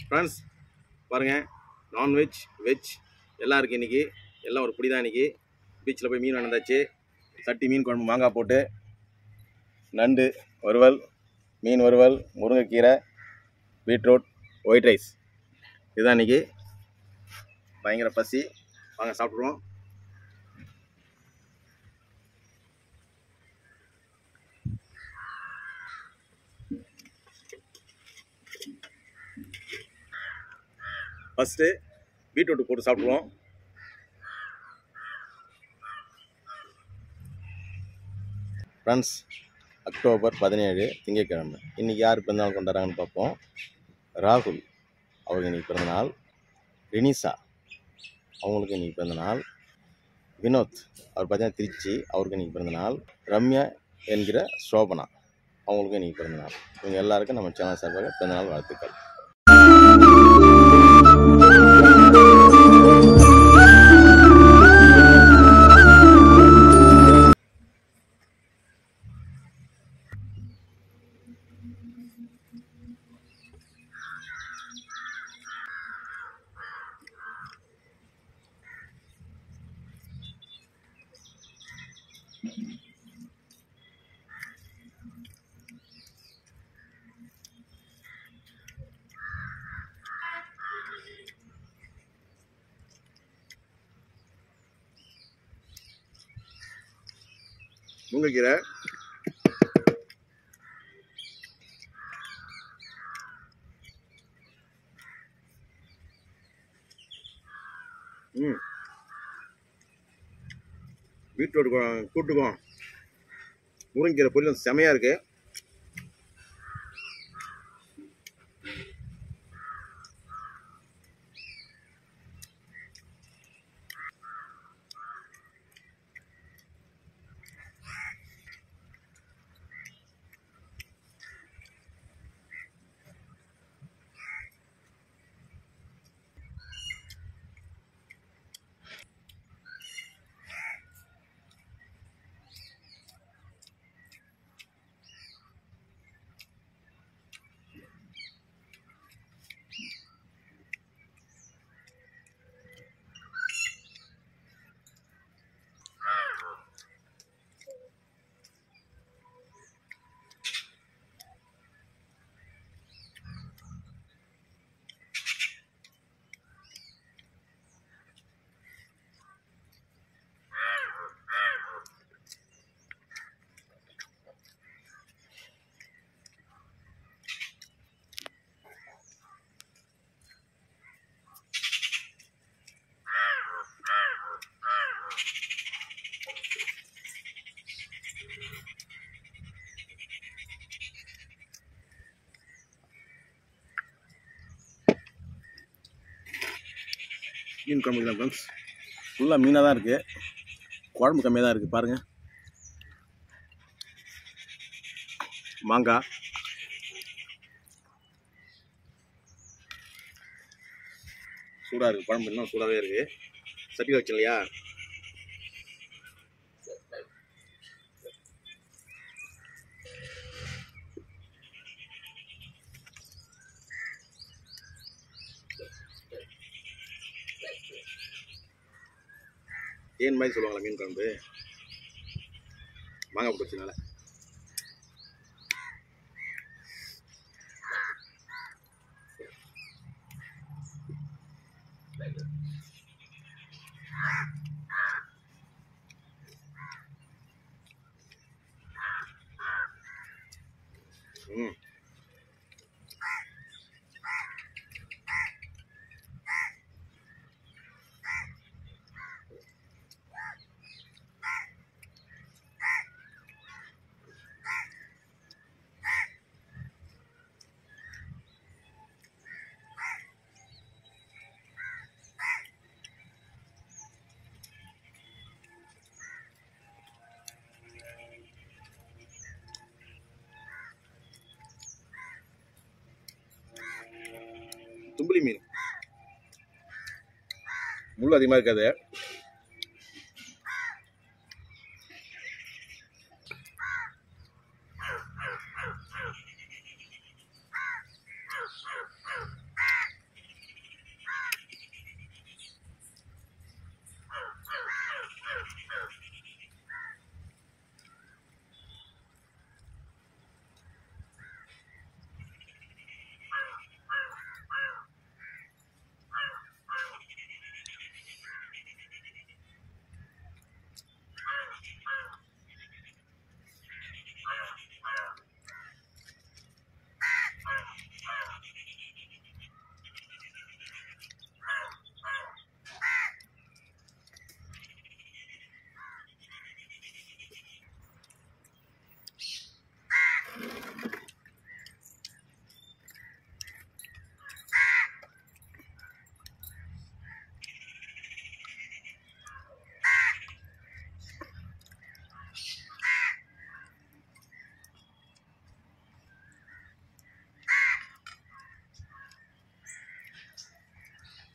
friends பாருங்கள் non veg veg எல்லாம் இருக்குது இன்றைக்கி எல்லாம் ஒரு பிடி தான் இன்றைக்கி பீச்சில் போய் மீன் வந்தாச்சு சட்டி மீன் குழம்பு மாங்காய் போட்டு நண்டு வறுவல் மீன் வறுவல் முருங்கைக்கீரை பீட்ரூட் ஒயிட் ரைஸ் இதுதான் இன்றைக்கி பயங்கர பசி வாங்க சாப்பிட்ருவோம் ஃபஸ்ட்டு பீட்ரூட் போட்டு சாப்பிடுவோம் ஃப்ரெண்ட்ஸ் அக்டோபர் பதினேழு திங்கட்கிழமை இன்றைக்கி யார் பிறந்தநாள் கொண்டாடுறாங்கன்னு பார்ப்போம் ராகுல் அவருக்கு இன்றைக்கி பிறந்தநாள் ரினிசா அவங்களுக்கு இன்றைக்கி பிறந்தநாள் வினோத் அவர் பார்த்தீங்கன்னா திருச்சி அவருக்கு இன்றைக்கி பிறந்தநாள் ரம்யா என்கிற சோபனா அவங்களுக்கும் இன்றைக்கி பிறந்தநாள் இவங்க எல்லாருக்கும் நம்ம சேனல் சார்பாக பிறந்தநாள் வாழ்த்துக்கள் முருங்கைக்கீரை ம் பீட்ரூட் கு- கூட்டுக்கும் முருங்கைக்கீரை பொரியலும் செமையாக இருக்குது மீன் குழம்பு தான் ஃப்ரெண்ட்ஸ் ஃபுல்லாக மீனாக தான் இருக்குது குழம்பு கம்மியாக தான் இருக்குது பாருங்கள் மாங்காய் சூடாக இருக்குது குழம்பு இன்னும் சூடாகவே இருக்குது சட்டி வச்சு இல்லையா ஏன் மாதிரி சொல்லுவாங்களா மீன் குழம்பு மாங்காய் போட்டு வச்சனால ம் தும்புலி மீன் முள் அதிகமாக இருக்காது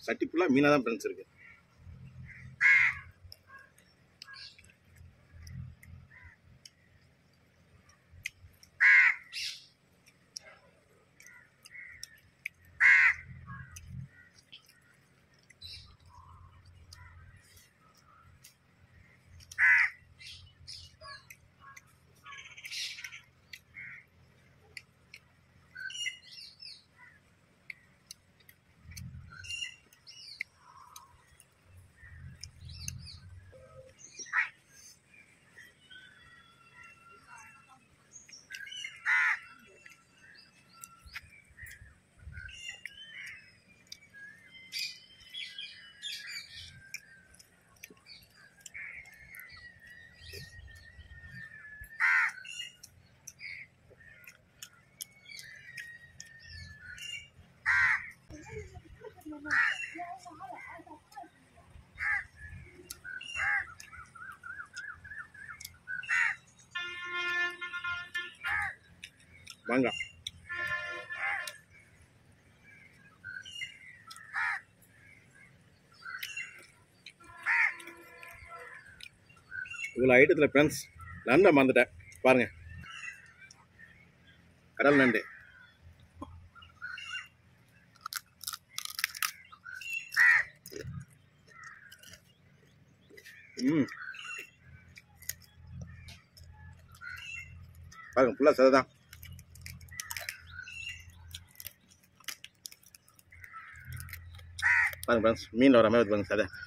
சட்டி ஃபுல்லாக மீனாக தான் ஃப்ரெண்ட்ஸ் இருக்குது வாங்க இவ்வளோ ஐட்டத்தில் ஃப்ரெண்ட்ஸ் நண்டை மறந்துட்டேன் பாருங்க கடல் நண்டு ம் பாருங்க ஃபுல்லாக சதை தான் பாருங்க ஃப்ரெண்ட்ஸ் மீனில் வர மாதிரி பாருங்க சதை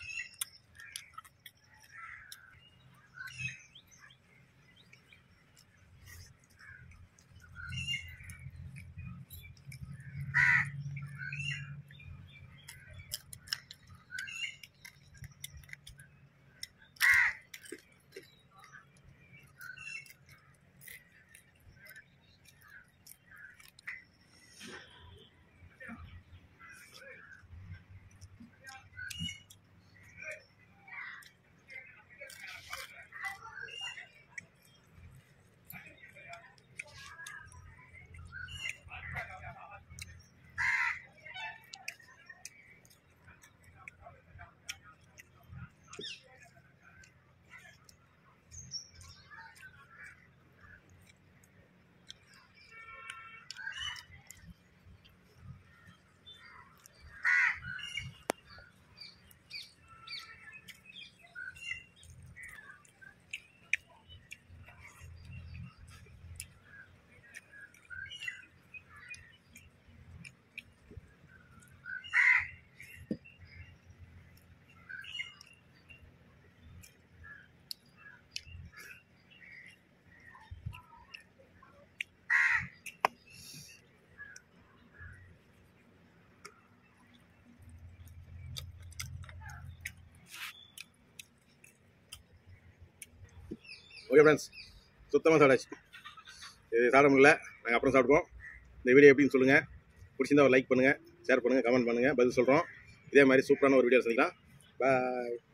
ஓகே ஃப்ரெண்ட்ஸ் சுத்தமாக சாப்பிடாச்சு இது சாப்பிட முடியல நாங்கள் அப்புறம் சாப்பிடுவோம் இந்த வீடியோ எப்படின்னு சொல்லுங்கள் பிடிச்சிருந்தா ஒரு லைக் பண்ணுங்கள் ஷேர் பண்ணுங்கள் கமெண்ட் பண்ணுங்கள் பதில் சொல்கிறோம் இதே மாதிரி சூப்பரான ஒரு வீடியோ சந்திக்கலாம் பாய்